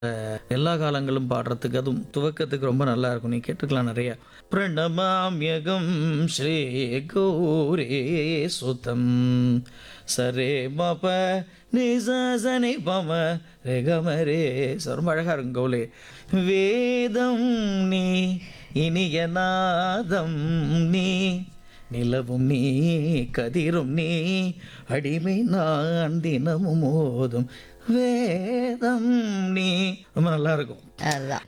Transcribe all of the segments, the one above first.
எல்லா காலங்களும் பாடுறதுக்கு அதுவும் துவக்கத்துக்கு ரொம்ப நல்லா இருக்கும் நீ கேட்டுக்கலாம் நிறைய பிரணமாமியகம் ஸ்ரீ கௌரே சுதம் சரே மப நிசனி பம ரெகமரே ரொம்ப அழகா இருக்கும் கௌலே வேதம் நீ இனிய நாதம் நீ நிலவும் நீ கதிரும் நீ அடிமை நான் தினமும் மோதும் வேதம் நீ ரொம்ப நல்லா இருக்கும் அதுதான்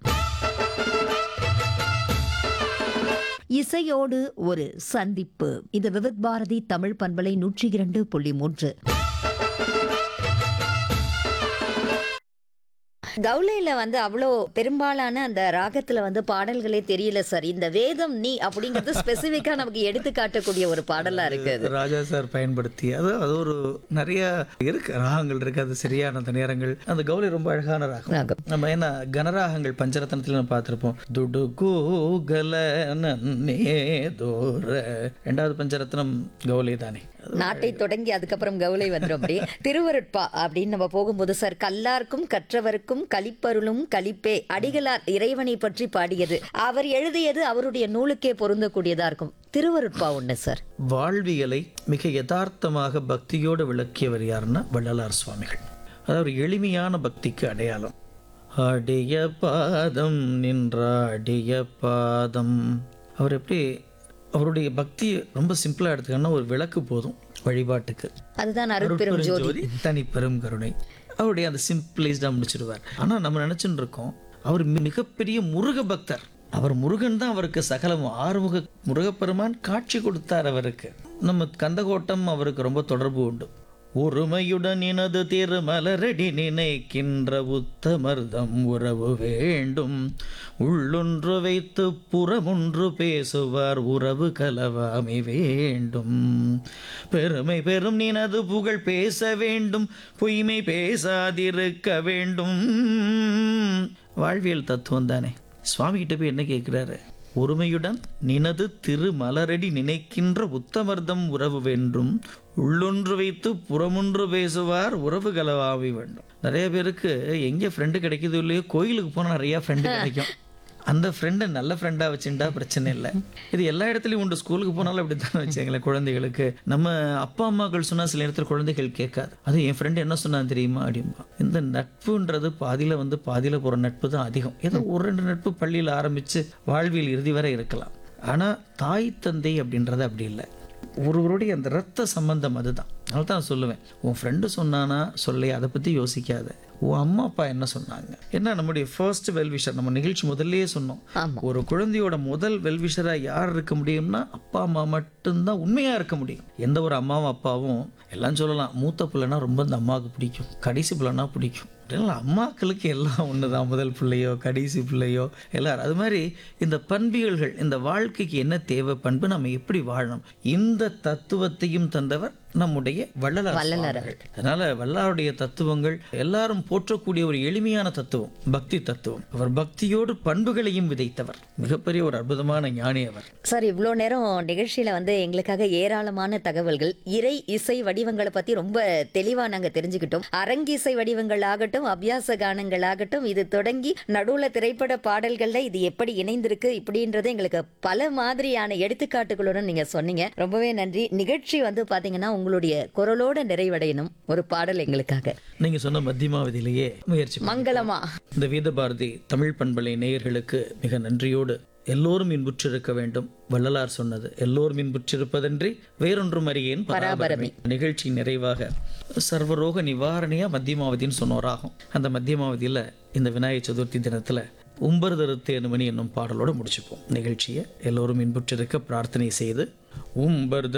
இசையோடு ஒரு சந்திப்பு இது விவித் பாரதி தமிழ் பண்பலை நூற்றி இரண்டு புள்ளி மூன்று கவுலையில வந்து அவ்வளோ பெரும்பாலான அந்த ராகத்துல வந்து பாடல்களே தெரியல சார் இந்த வேதம் நீ அப்படிங்கிறது ஸ்பெசிஃபிக்கா நமக்கு எடுத்து காட்டக்கூடிய ஒரு பாடலா இருக்கு அது ராஜா சார் பயன்படுத்தி அது அது ஒரு நிறைய இருக்கு ராகங்கள் இருக்கு அது சரியான அந்த நேரங்கள் அந்த கௌலி ரொம்ப அழகான ராகம் ராகம். நம்ம என்ன கனராகங்கள் பஞ்சரத்னத்துல நம்ம பார்த்திருப்போம் துடு கூகல நன்னே தோர ரெண்டாவது பஞ்சரத்னம் கௌலி தானே நாட்டை தொடங்கி அதுக்கப்புறம் கவுளை வந்துடும் அப்படி திருவருட்பா அப்படின்னு நம்ம போகும்போது சார் கல்லார்க்கும் கற்றவருக்கும் கலிப்பருளும் கலிப்பே அடிகளார் இறைவனை பற்றி பாடியது அவர் எழுதியது அவருடைய நூலுக்கே பொருந்தக்கூடியதா இருக்கும் திருவருட்பா ஒண்ணு சார் வாழ்வியலை மிக யதார்த்தமாக பக்தியோடு விளக்கியவர் யாருன்னா வள்ளலார் சுவாமிகள் அதாவது எளிமையான பக்திக்கு அடையாளம் அடிய பாதம் நின்றாடிய பாதம் அவர் எப்படி அவருடைய பக்தி ரொம்ப சிம்பிளா எடுத்துக்கன்னா ஒரு விளக்கு போதும் வழிபாட்டுக்கு அதுதான் அருட்பெரும் ஜோதி ஜோதி தனி பெரும் கருணை அவருடைய அந்த சிம்பிளைஸ்டா முடிச்சிடுவார் ஆனா நம்ம நினைச்சுட்டு இருக்கோம் அவர் மி- மிகப்பெரிய முருக பக்தர் அவர் முருகன் தான் அவருக்கு சகலமும் ஆறுமுக முருகப்பெருமான் காட்சி கொடுத்தார் அவருக்கு நம்ம கந்தகோட்டம் அவருக்கு ரொம்ப தொடர்பு உண்டு ஒருமையுடன் இனது திருமலரடி நினைக்கின்ற உத்தமர்தம் உறவு வேண்டும் உள்ளொன்று வைத்து புறமொன்று பேசுவார் உறவு கலவாமை வேண்டும் பெருமை பெரும் நினது புகழ் பேச வேண்டும் பொய்மை பேசாதிருக்க வேண்டும் வாழ்வியல் தத்துவம் தானே சுவாமி கிட்ட போய் என்ன கேட்கிறாரு ஒருமையுடன் நினது திரு மலரடி நினைக்கின்ற உத்தமர்தம் உறவு வேண்டும் உள்ளொன்று வைத்து புறமொன்று பேசுவார் உறவு கலவாவி வேண்டும் நிறைய பேருக்கு எங்கே ஃப்ரெண்டு கிடைக்குதோ இல்லையோ கோயிலுக்கு போனால் நிறைய ஃப்ரெண்டு கிடைக்கும் அந்த ஃப்ரெண்டை நல்ல ஃப்ரெண்டாக வச்சுட்டா பிரச்சனை இல்லை இது எல்லா இடத்துலையும் உண்டு ஸ்கூலுக்கு போனாலும் அப்படி தான் வச்சுங்களேன் குழந்தைகளுக்கு நம்ம அப்பா அம்மாக்கள் சொன்னால் சில நேரத்தில் குழந்தைகள் கேட்காது அது என் ஃப்ரெண்டு என்ன சொன்னான் தெரியுமா அப்படிம்பா இந்த நட்புன்றது பாதியில் வந்து பாதியில் போகிற நட்பு தான் அதிகம் ஏதோ ஒரு ரெண்டு நட்பு பள்ளியில் ஆரம்பித்து வாழ்வியல் இறுதி வரை இருக்கலாம் ஆனால் தாய் தந்தை அப்படின்றது அப்படி இல்லை ஒருவருடைய அந்த ரத்த சம்பந்தம் அதுதான் அதனால தான் நான் சொல்லுவேன் உன் ஃப்ரெண்டு சொன்னானா சொல்லி அதை பற்றி யோசிக்காத உன் அம்மா அப்பா என்ன சொன்னாங்க என்ன நம்முடைய ஃபர்ஸ்ட் வெல்விஷர் நம்ம நிகழ்ச்சி முதல்லயே சொன்னோம் ஆமா. ஒரு குழந்தையோட முதல் வெல்விஷராக யார் இருக்க முடியும்னா அப்பா அம்மா மட்டும்தான் உண்மையாக இருக்க முடியும் எந்த ஒரு அம்மாவும் அப்பாவும் எல்லாம் சொல்லலாம் மூத்த பிள்ளைனா ரொம்ப இந்த அம்மாவுக்கு பிடிக்கும் கடைசி பிள்ளைனா பிடிக்கும் அப்படின்னா அம்மாக்களுக்கு எல்லாம் ஒன்று தான் முதல் பிள்ளையோ கடைசி பிள்ளையோ எல்லாரும் அது மாதிரி இந்த பண்பியல்கள் இந்த வாழ்க்கைக்கு என்ன தேவை பண்பு நம்ம எப்படி வாழணும் இந்த தத்துவத்தையும் தந்தவர் நம்முடைய வள்ளலார் சுவாமிகள். அதனால வல்லாருடைய தத்துவங்கள் எல்லாரும் போற்றக்கூடிய ஒரு எளிமையான தத்துவம் பக்தி தத்துவம் அவர் பக்தியோடு பண்புகளையும் விதைத்தவர் மிகப்பெரிய ஒரு அற்புதமான ஞானி அவர் சார் இவ்வளோ நேரம் நிகழ்ச்சியில வந்து எங்களுக்காக ஏராளமான தகவல்கள் இறை இசை வடிவங்களை பத்தி ரொம்ப தெளிவா நாங்க தெரிஞ்சுக்கிட்டோம் அரங்கிசை வடிவங்கள் ஆகட்டும் அபியாச கானங்கள் ஆகட்டும் இது தொடங்கி நடுவுல திரைப்பட பாடல்கள்ல இது எப்படி இணைந்திருக்கு இப்படின்றது எங்களுக்கு பல மாதிரியான எடுத்துக்காட்டுகளுடன் நீங்க சொன்னீங்க ரொம்பவே நன்றி நிகழ்ச்சி வந்து பாத்தீங்கன்னா உங்களுடைய குரலோட நிறைவடையணும் ஒரு பாடல் எங்களுக்காக நீங்க சொன்ன மத்தியமாவதியிலேயே முயற்சி பண்ணுங்க. மங்களமா இந்த வேதபாரதி தமிழ் பண்பலை நேயர்களுக்கு மிக நன்றியோடு எல்லோரும் இன்புற்றிருக்க வேண்டும் வள்ளலார் சொன்னது எல்லோரும் இன்புற்றிருப்பதன்றி வேறொன்றும் அறியேன் பராபரமே நிகழ்ச்சி நிறைவாக சர்வரோக நிவாரணியா மத்தியமாவதின்னு சொன்னோராகும் அந்த மத்தியமாவதியில இந்த விநாயகர் சதுர்த்தி தினத்துல உம்பர்தருத்தேனு மணி என்னும் பாடலோட முடிச்சுப்போம் நிகழ்ச்சியை எல்லோரும் இன்புற்றிருக்க பிரார்த்தனை செய்து உம்பர்